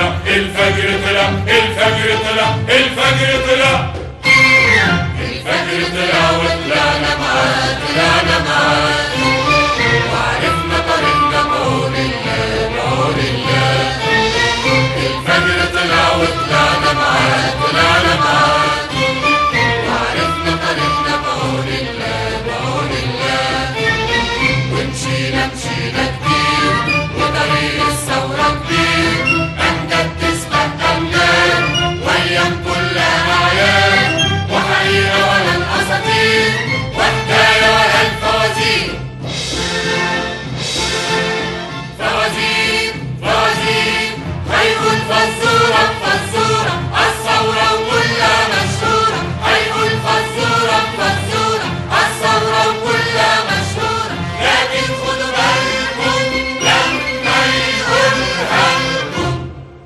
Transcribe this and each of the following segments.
طلع الفجر طلع الفجر طلع الفجر طلع الفجر طلع وطلعنا معاه طلعنا معاه وعرفنا طريقنا بعون الله بعون الله الفجر طلع وطلعنا معاه طلعنا معاه وعرفنا طريقنا بعون الله بعون الله ومشينا مشينا كتير وطريق الثورة كبير أمجد تسبق أمجاد وأيام كلها أعياد وحقيقة ولا الأساطير وحكاية ولا الفوازير فوازير فوازير هيقول فزورة فزورة الثورة وكلها مشهورة هيقول فزورة فزورة الثورة وكلها مشهورة لكن خدوا بالكم لما يقولها لكم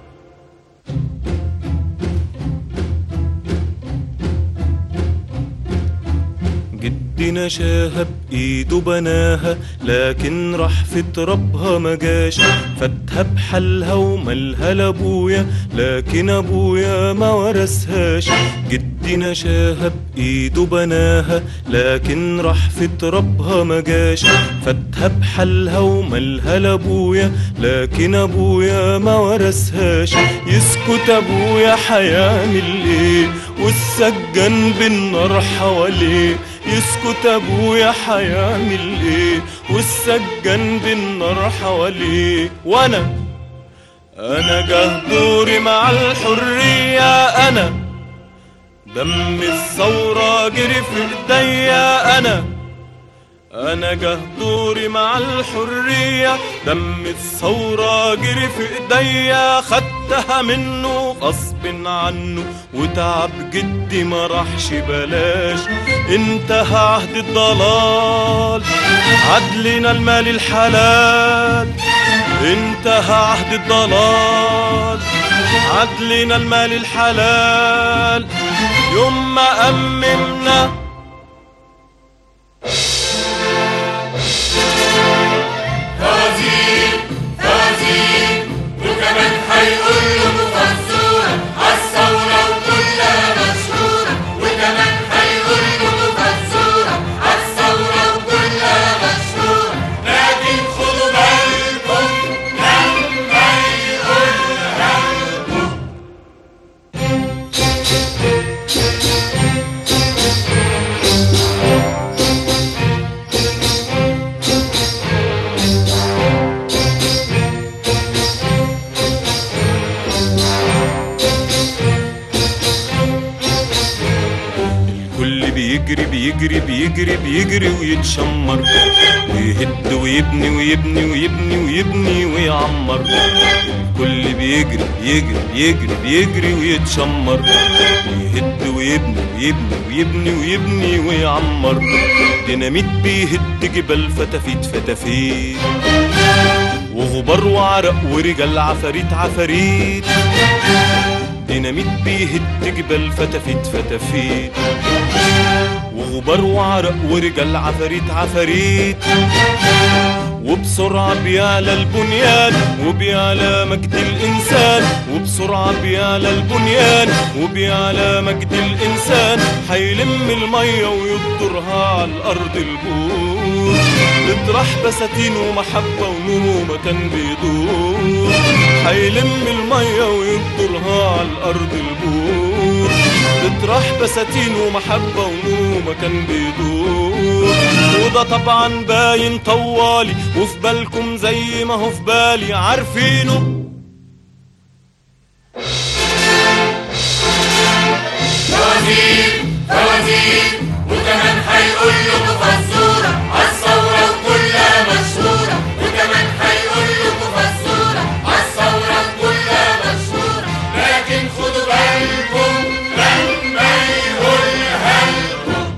جدنا شاها بإيده بناها لكن راح في ترابها ما جاش فاتها بحالها ومالها لابويا لكن ابويا ما ورثهاش جدنا شاها بإيده بناها لكن راح في ترابها ما جاش فاتها بحالها ومالها لابويا لكن ابويا ما ورثهاش يسكت ابويا هيعمل ايه والسجان بالنار حواليه يسكت ابويا هيعمل ايه والسجان بالنار حواليه وانا انا جه دوري مع الحرية انا دم الثورة جري في ايديا انا انا جه دوري مع الحرية دم الثورة جري في ايديا خدتها منه غصب عنه وتعب جدي ما راحش بلاش انتهى عهد الضلال عدلنا المال الحلال انتهى عهد الضلال عدلنا المال الحلال يوم ما أممنا فوازير فوازير وكمان هيقول له فزورة الثورة وكلها مشهورة وكمان هيقول له فزورة الثورة وكلها مشهورة لكن خدوا بالكم لما يقولها لكم كل بيجري بيجري بيجري بيجري ويتشمر ويهد ويبني ويبني ويبني ويبني ويعمر كل بيجري بيجري بيجري بيجري ويتشمر ويهد ويبني ويبني ويبني ويبني ويعمر ديناميت بيهد جبال فتافيت فتافيت وغبار وعرق ورجال عفاريت عفاريت ديناميت بيهد جبال فتافيت فتافيت وغبار وعرق ورجال عفاريت عفاريت وبسرعة بيعلى البنيان وبيعلى مجد الإنسان وبسرعة بيعلى البنيان وبيعلى مجد الإنسان هيلم المية ويبطرها على الأرض البور اطرح بساتين ومحبة ونور ومكان بيدور هيلم المية ويبطرها على الأرض البور اطرح بساتين ومحبة ونور ومكان بيدور وده طبعا باين طوالي وفي بالكم زي ما هو في بالي عارفينه فوازير فوازير وكمان هيقول له فزورة الثورة وكلها مشهورة وكمان هيقول له فزورة الثورة وكلها مشهورة لكن خدوا بالكم لما يقولها لكم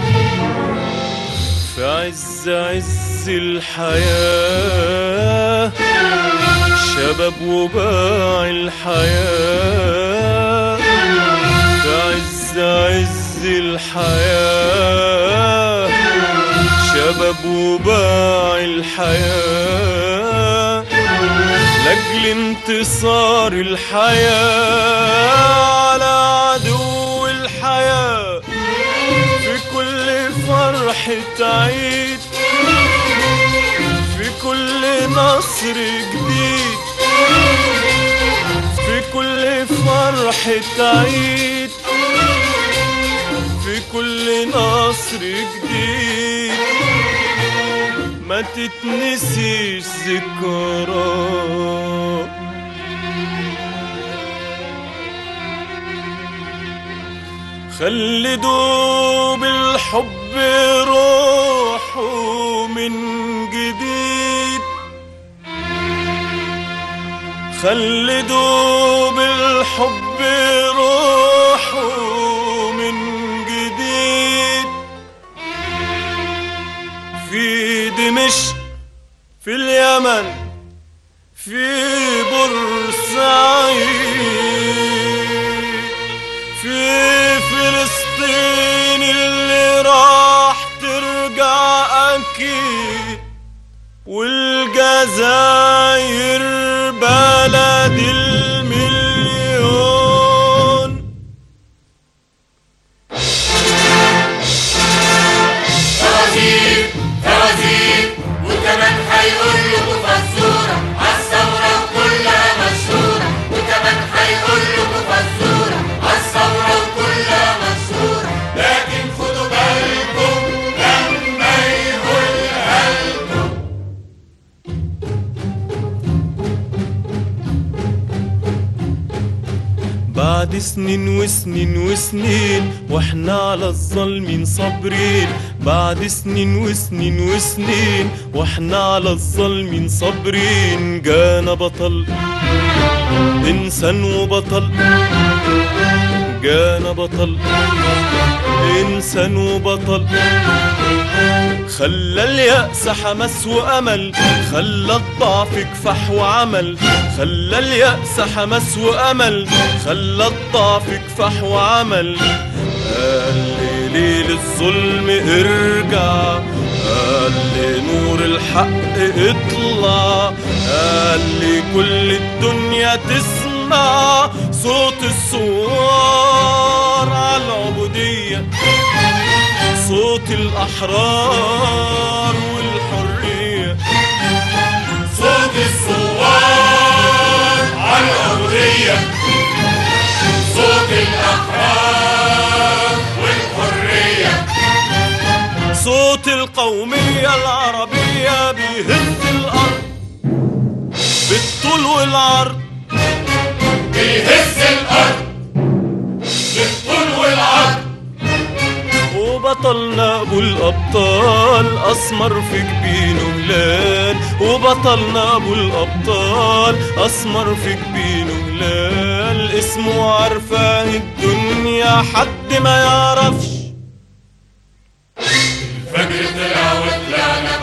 في عز عز الحياة شباب وباع الحياة في عز عز الحياة شباب وباع الحياة لأجل انتصار الحياة على عدو الحياة في كل فرحة عيد في كل نصر جديد في كل فرحة عيد في كل نصر جديد ما تتنسيش ذكرى خلدوا بالحب روحه من جديد خلدوا بالحب روحه من جديد في دمشق في اليمن في بورسعيد في فلسطين اللي راح ترجع أكيد والجزاير بلد المليون فوازير فوازير وكمان هيقول لكم فزورة عالثورة وكلها مشهورة وكمان هيقول لكم فزورة عالثورة وكلها مشهورة لكن خدوا بالكم لما يقولها لكم بعد سنين وسنين وسنين واحنا على الظالمين صابرين بعد سنين وسنين وسنين واحنا على الظالمين صابرين جانا بطل انسان وبطل جانا بطل انسان وبطل خلى اليأس حماس وأمل خلى الضعف كفاح وعمل خلى اليأس حماس وأمل خلى الضعف كفاح وعمل قال لي ليل الظلم ارجع قال لي نور الحق اطلع قال لي كل الدنيا تسمع صوت الثوار على العبوديه صوت الأحرار والحرية صوت الثوار على العبودية صوت الأحرار والحرية صوت القومية العربية بيهز الأرض بالطول والعرض بيهز الأرض بالطول والعرض وبطلنا ابو الابطال اسمر في جبينه هلال وبطلنا ابو الابطال اسمر في جبينه هلال اسمه عارفاه الدنيا حد ما يعرفش فجر طلع وطلعنا